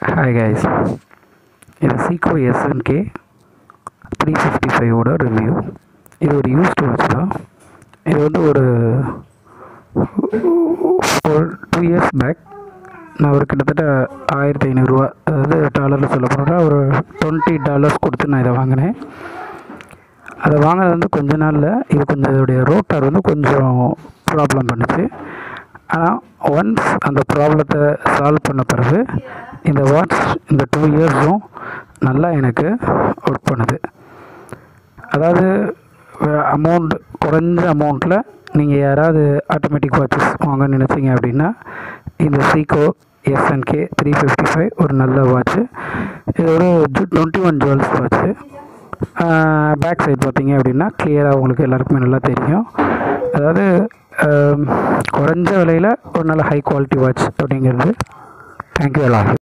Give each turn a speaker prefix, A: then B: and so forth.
A: hi guys இது Seiko SNK three fifty ஃபைவோட review இது ஒரு யூஸ்டு வாட்ச் தான் இது வந்து ஒரு ஒரு டூ இயர்ஸ் பேக் நான் ஒரு கிட்டத்தட்ட ஆயிரத்தி ஐநூறுரூவா அதாவது டாலரில் சொல்ல போனால் ஒரு டுவெண்ட்டி டாலர்ஸ் கொடுத்து நான் இதை வாங்கினேன் அதை வாங்கினது வந்து கொஞ்ச நாளில் இது கொஞ்சம் இதோடைய ரோட்டார் வந்து கொஞ்சம் ப்ராப்ளம் பண்ணுச்சு ஆனால் ஒன்ஸ் அந்த ப்ராப்ளத்தை சால்வ் பண்ண பிறகு இந்த வாட்ச் இந்த டூ இயர்ஸும் நல்லா எனக்கு ஒர்க் பண்ணுது அதாவது அமௌண்ட் குறைஞ்ச அமௌண்ட்டில் நீங்கள் யாராவது ஆட்டோமேட்டிக் வாட்சஸ் வாங்க நினச்சிங்க அப்படின்னா இந்த Seiko SNK three fifty five ஒரு நல்ல வாட்ச்சு இது ஒரு twenty one jewels watch back side பார்த்தீங்க அப்படின்னா கிளியராக உங்களுக்கு எல்லாருக்குமே நல்லா தெரியும் அதாவது ஆம், குறைஞ்ச விலையில் ஒரு நல்ல ஹை குவாலிட்டி வாட்ச் அப்படிங்கிறது தேங்க்யூ எல்லாம்